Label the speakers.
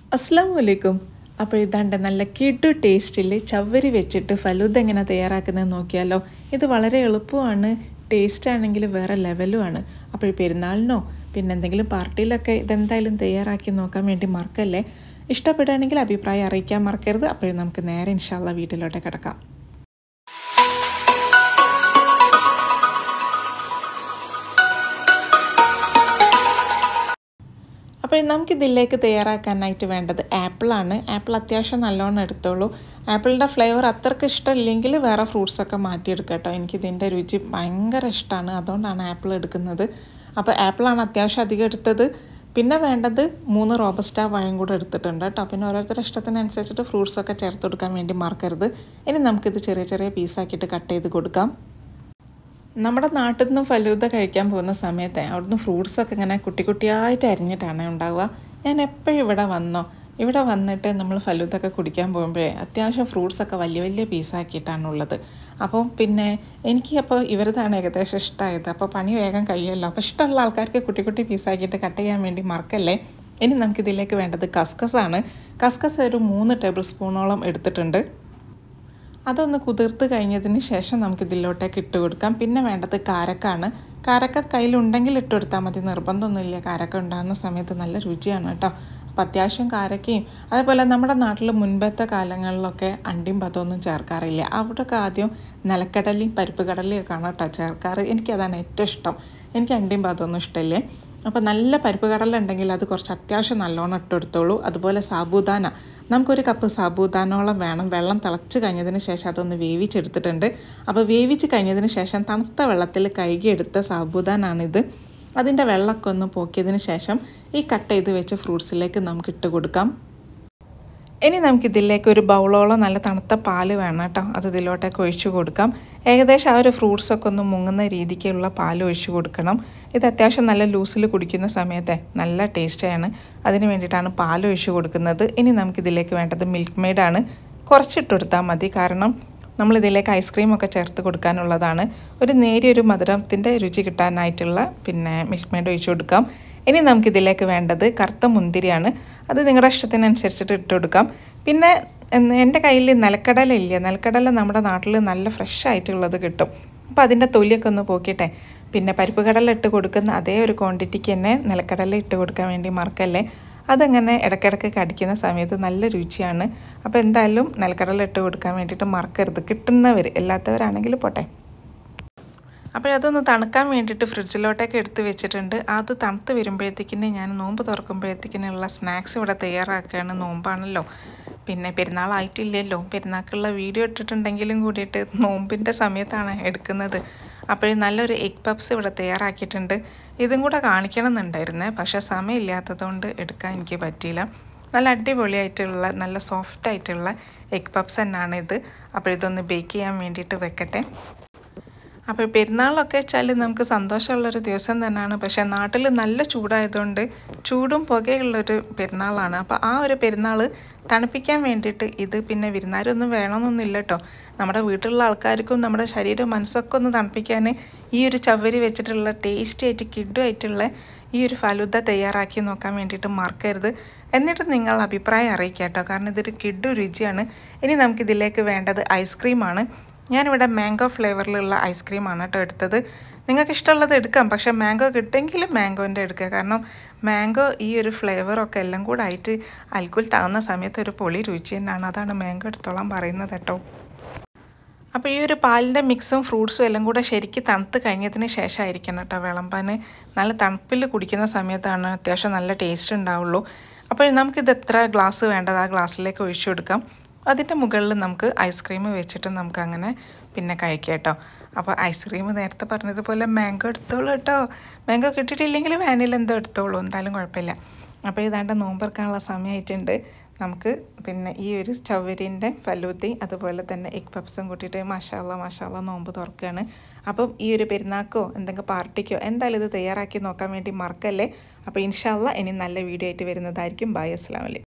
Speaker 1: അസ്സാം വലൈക്കും അപ്പോൾ ഇതാണ്ട് നല്ല കിടു ടേസ്റ്റിൽ ചവ്വരി വെച്ചിട്ട് ഫലൂദ എങ്ങനെ തയ്യാറാക്കുന്നത് നോക്കിയാലോ ഇത് വളരെ എളുപ്പമാണ് ടേസ്റ്റ് ആണെങ്കിൽ വേറെ ലെവലുമാണ് അപ്പോൾ ഈ പെരുന്നാളിനോ പിന്നെ എന്തെങ്കിലും പാർട്ടിയിലൊക്കെ ഇതെന്തായാലും തയ്യാറാക്കി നോക്കാൻ വേണ്ടി മറക്കല്ലേ ഇഷ്ടപ്പെടുകയാണെങ്കിൽ അഭിപ്രായം അറിയിക്കാൻ മറക്കരുത് അപ്പോഴും നമുക്ക് നേരെ ഇൻഷാല്ല വീട്ടിലോട്ട് കിടക്കാം അപ്പോൾ നമുക്കിതിലേക്ക് തയ്യാറാക്കാനായിട്ട് വേണ്ടത് ആപ്പിളാണ് ആപ്പിൾ അത്യാവശ്യം നല്ലോണം എടുത്തോളൂ ആപ്പിളിൻ്റെ ഫ്ലേവർ അത്രയ്ക്ക് ഇഷ്ടമില്ലെങ്കിൽ വേറെ ഫ്രൂട്ട്സൊക്കെ മാറ്റിയെടുക്കുക കേട്ടോ എനിക്കിതിൻ്റെ രുചി ഭയങ്കര ഇഷ്ടമാണ് അതുകൊണ്ടാണ് ആപ്പിൾ എടുക്കുന്നത് അപ്പോൾ ആപ്പിളാണ് അത്യാവശ്യം അധികം എടുത്തത് പിന്നെ വേണ്ടത് മൂന്ന് റോബസ്റ്റ പഴം കൂടെ എടുത്തിട്ടുണ്ട് കേട്ടോ പിന്നെ ഓരോരുത്തരുടെ ഇഷ്ടത്തിനനുസരിച്ചിട്ട് ഫ്രൂട്ട്സൊക്കെ ചേർത്ത് കൊടുക്കാൻ വേണ്ടി മറക്കരുത് ഇനി നമുക്കിത് ചെറിയ ചെറിയ പീസാക്കിയിട്ട് കട്ട് ചെയ്ത് കൊടുക്കാം നമ്മുടെ നാട്ടിൽ നിന്നും ഫലൂദ കഴിക്കാൻ പോകുന്ന സമയത്ത് അവിടുന്ന് ഫ്രൂട്ട്സൊക്കെ ഇങ്ങനെ കുട്ടി കുട്ടിയായിട്ട് അരിഞ്ഞിട്ടാണ് ഉണ്ടാവുക ഞാൻ എപ്പോഴും ഇവിടെ വന്നോ ഇവിടെ വന്നിട്ട് നമ്മൾ ഫലൂദൊക്കെ കുടിക്കാൻ പോകുമ്പോഴേ അത്യാവശ്യം ഫ്രൂട്ട്സൊക്കെ വലിയ വലിയ പീസാക്കിയിട്ടാണ് ഉള്ളത് അപ്പോൾ പിന്നെ എനിക്ക് അപ്പോൾ ഇവരതാണ് ഏകദേശം ഇഷ്ടമായത് അപ്പോൾ പണി വേഗം കഴിയുമല്ലോ അപ്പോൾ ഇഷ്ടമുള്ള ആൾക്കാർക്ക് കുട്ടി കുട്ടി പീസാക്കിയിട്ട് കട്ട് ചെയ്യാൻ വേണ്ടി മറക്കല്ലേ ഇനി നമുക്കിതിലേക്ക് വേണ്ടത് കസ്കസാണ് കസ്കസ് ഒരു മൂന്ന് ടേബിൾ സ്പൂണോളം എടുത്തിട്ടുണ്ട് അതൊന്ന് കുതിർത്ത് കഴിഞ്ഞതിന് ശേഷം നമുക്ക് ഇതിലോട്ടേക്ക് ഇട്ട് കൊടുക്കാം പിന്നെ വേണ്ടത് കാരക്കാണ് കാരക്ക കയ്യിലുണ്ടെങ്കിൽ ഇട്ട് കൊടുത്താൽ മതി നിർബന്ധമൊന്നുമില്ല കാരക്ക ഉണ്ടാകുന്ന സമയത്ത് നല്ല രുചിയാണ് കേട്ടോ അപ്പം അത്യാവശ്യം കാരക്കയും അതേപോലെ നമ്മുടെ നാട്ടിൽ മുൻപത്തെ കാലങ്ങളിലൊക്കെ അണ്ടിയും പതമൊന്നും ചേർക്കാറില്ല അവിടെയൊക്കെ ആദ്യം നിലക്കടലയും പരിപ്പ് കടലയും ഒക്കെ ആണ് കേട്ടോ ചേർക്കാറ് എനിക്കതാണ് ഏറ്റവും ഇഷ്ടം എനിക്ക് അണ്ടിയും പതമൊന്നും ഇഷ്ടമില്ലേ അപ്പോൾ നല്ല പരിപ്പ് കടല ഉണ്ടെങ്കിൽ അത് കുറച്ച് അത്യാവശ്യം നല്ലോണം ഇട്ടെടുത്തോളൂ അതുപോലെ സാബൂദാന നമുക്കൊരു കപ്പ് സാബൂദാനോളം വേണം വെള്ളം തിളച്ച് കഴിഞ്ഞതിന് ശേഷം അതൊന്ന് വേവിച്ചെടുത്തിട്ടുണ്ട് അപ്പോൾ വേവിച്ച് കഴിഞ്ഞതിന് ശേഷം തണുത്ത വെള്ളത്തിൽ കഴുകിയെടുത്ത സാബൂദാനാണിത് അതിൻ്റെ വെള്ളമൊക്കെ ഒന്ന് പോക്കിയതിന് ശേഷം ഈ കട്ട് ചെയ്ത് വെച്ച ഫ്രൂട്ട്സിലേക്ക് നമുക്ക് ഇട്ട് കൊടുക്കാം ഇനി നമുക്കിതിലേക്ക് ഒരു ബൗളോളം നല്ല തണുത്ത പാല് വേണം കേട്ടോ അത് ഇതിലോട്ടേക്ക് ഒഴിച്ചു കൊടുക്കാം ഏകദേശം ആ ഒരു ഫ്രൂട്ട്സൊക്കെ ഒന്ന് മുങ്ങുന്ന രീതിക്കുള്ള പാൽ ഒഴിച്ചു കൊടുക്കണം ഇത് അത്യാവശ്യം നല്ല ലൂസിൽ കുടിക്കുന്ന സമയത്തെ നല്ല ടേസ്റ്റാണ് അതിന് വേണ്ടിയിട്ടാണ് പാൽ ഒഴിച്ചു കൊടുക്കുന്നത് ഇനി നമുക്കിതിലേക്ക് വേണ്ടത് മിൽക്ക് മെയ്ഡാണ് കുറച്ചിട്ട് കൊടുത്താൽ മതി കാരണം നമ്മളിതിലേക്ക് ഐസ്ക്രീമൊക്കെ ചേർത്ത് കൊടുക്കാനുള്ളതാണ് ഒരു നേരിയൊരു മധുരത്തിൻ്റെ രുചി കിട്ടാനായിട്ടുള്ള പിന്നെ മിൽക്ക് മെയ്ഡ് ഒഴിച്ചു കൊടുക്കാം ഇനി നമുക്കിതിലേക്ക് വേണ്ടത് കറുത്ത മുന്തിരിയാണ് അത് നിങ്ങളുടെ ഇഷ്ടത്തിനനുസരിച്ചിട്ട് ഇട്ട് കൊടുക്കാം പിന്നെ എൻ്റെ കയ്യിൽ നിലക്കടല ഇല്ല നിലക്കടല നമ്മുടെ നാട്ടിൽ നല്ല ഫ്രഷ് ആയിട്ടുള്ളത് കിട്ടും അപ്പോൾ അതിൻ്റെ തൊലിയൊക്കെ ഒന്ന് പോക്കിട്ടെ പിന്നെ പരിപ്പ് കടല ഇട്ട് കൊടുക്കുന്ന അതേ ഒരു ക്വാണ്ടിറ്റിക്ക് തന്നെ നിലക്കടല ഇട്ട് കൊടുക്കാൻ വേണ്ടി മറക്കല്ലേ അതങ്ങനെ ഇടയ്ക്കിടയ്ക്ക് കടിക്കുന്ന സമയത്ത് നല്ല രുചിയാണ് അപ്പോൾ എന്തായാലും നിലക്കടല ഇട്ട് കൊടുക്കാൻ വേണ്ടിയിട്ട് മറക്കരുത് കിട്ടുന്നവർ എല്ലാത്തവരാണെങ്കിൽ പോട്ടെ അപ്പോഴതൊന്ന് തണുക്കാൻ വേണ്ടിയിട്ട് ഫ്രിഡ്ജിലോട്ടേക്ക് എടുത്ത് വെച്ചിട്ടുണ്ട് അത് തണുത്ത് വരുമ്പോഴത്തേക്കിന് ഞാൻ നോമ്പ് തുറക്കുമ്പോഴത്തേക്കിനുള്ള സ്നാക്സ് ഇവിടെ തയ്യാറാക്കുകയാണ് നോമ്പാണല്ലോ പിന്നെ പെരുന്നാളായിട്ടില്ലല്ലോ പെരുന്നാൾക്കുള്ള വീഡിയോ ഇട്ടിട്ടുണ്ടെങ്കിലും കൂടിയിട്ട് നോമ്പിൻ്റെ സമയത്താണ് എടുക്കുന്നത് അപ്പോഴേ നല്ലൊരു എഗ് പപ്സ് ഇവിടെ തയ്യാറാക്കിയിട്ടുണ്ട് ഇതും കൂടെ കാണിക്കണം എന്നുണ്ടായിരുന്നേ പക്ഷേ സമയമില്ലാത്തതുകൊണ്ട് എടുക്കാൻ എനിക്ക് പറ്റിയില്ല നല്ല അടിപൊളിയായിട്ടുള്ള നല്ല സോഫ്റ്റ് ആയിട്ടുള്ള എഗ് പപ്സ് തന്നെയാണ് ഇത് അപ്പോൾ ഇതൊന്ന് ബേക്ക് ചെയ്യാൻ വേണ്ടിയിട്ട് വെക്കട്ടെ അപ്പോൾ പെരുന്നാളൊക്കെ വെച്ചാൽ നമുക്ക് സന്തോഷമുള്ളൊരു ദിവസം തന്നെയാണ് പക്ഷേ നാട്ടിൽ നല്ല ചൂടായതുകൊണ്ട് ചൂടും പുകയുള്ളൊരു പെരുന്നാളാണ് അപ്പോൾ ആ ഒരു പെരുന്നാൾ തണുപ്പിക്കാൻ വേണ്ടിയിട്ട് ഇത് പിന്നെ വിരുന്നാരൊന്നും വേണമെന്നൊന്നുമില്ല കേട്ടോ നമ്മുടെ വീട്ടിലുള്ള ആൾക്കാർക്കും നമ്മുടെ ശരീരവും മനസ്സൊക്കെ ഒന്ന് തണുപ്പിക്കാൻ ഈ ഒരു ചവരി വെച്ചിട്ടുള്ള ടേസ്റ്റി ആയിട്ട് കിഡുമായിട്ടുള്ള ഈ ഒരു ഫലുദ തയ്യാറാക്കി നോക്കാൻ വേണ്ടിയിട്ട് മറക്കരുത് എന്നിട്ട് നിങ്ങൾ അഭിപ്രായം അറിയിക്കുക കേട്ടോ കാരണം ഇതൊരു കിഡു രുചിയാണ് ഇനി നമുക്കിതിലേക്ക് വേണ്ടത് ഐസ്ക്രീമാണ് ഞാനിവിടെ മാംഗോ ഫ്ലേവറിലുള്ള ഐസ്ക്രീമാണ് കേട്ടോ എടുത്തത് നിങ്ങൾക്ക് ഇഷ്ടമുള്ളത് എടുക്കാം പക്ഷേ മാംഗോ കിട്ടുമെങ്കിൽ മാംഗോൻ്റെ എടുക്കുക കാരണം മാംഗോ ഈ ഒരു ഫ്ലേവറൊക്കെ എല്ലാം കൂടെ ആയിട്ട് അൽക്കുൽ താങ്ങുന്ന സമയത്ത് ഒരു പൊളി രുചി തന്നെയാണ് അതാണ് മാംഗോ എടുത്തോളാൻ പറയുന്നത് കേട്ടോ അപ്പോൾ ഈ ഒരു പാലിൻ്റെ മിക്സും ഫ്രൂട്ട്സും എല്ലാം കൂടെ ശരിക്കും തണുത്ത് കഴിഞ്ഞതിന് ശേഷമായിരിക്കണം കേട്ടോ വിളമ്പാൻ നല്ല തണുപ്പിൽ കുടിക്കുന്ന സമയത്താണ് അത്യാവശ്യം നല്ല ടേസ്റ്റ് ഉണ്ടാവുള്ളൂ അപ്പോൾ നമുക്കിത് എത്ര ഗ്ലാസ് വേണ്ടത് ആ ഗ്ലാസ്സിലേക്ക് ഒഴിച്ചു കൊടുക്കാം അതിൻ്റെ മുകളിൽ നമുക്ക് ഐസ്ക്രീം വെച്ചിട്ട് നമുക്ക് അങ്ങനെ പിന്നെ കഴിക്കാം കേട്ടോ അപ്പോൾ ഐസ്ക്രീം നേരത്തെ പറഞ്ഞതുപോലെ മാംഗോ എടുത്തോളൂ കേട്ടോ മാംഗോ കിട്ടിയിട്ടില്ലെങ്കിൽ വാനില എന്തോ എടുത്തോളൂ എന്തായാലും കുഴപ്പമില്ല അപ്പോൾ ഇതാണ്ട് നോമ്പെടുക്കാനുള്ള സമയമായിട്ടുണ്ട് നമുക്ക് പിന്നെ ഈ ഒരു ചവരിൻ്റെ ഫലൂത്തി അതുപോലെ തന്നെ എഗ് പപ്സും കൂട്ടിയിട്ട് മഷാല മഷാല നോമ്പ് തുറക്കുകയാണ് അപ്പം ഈ ഒരു പെരുന്നാക്കോ എന്തെങ്കിലും പാർട്ടിക്കോ എന്തായാലും ഇത് തയ്യാറാക്കി നോക്കാൻ വേണ്ടി മറക്കല്ലേ അപ്പോൾ ഇൻഷാല്ല ഇനി നല്ല വീഡിയോ ആയിട്ട് വരുന്നതായിരിക്കും ബൈ അസ്ലാം വലൈക്കും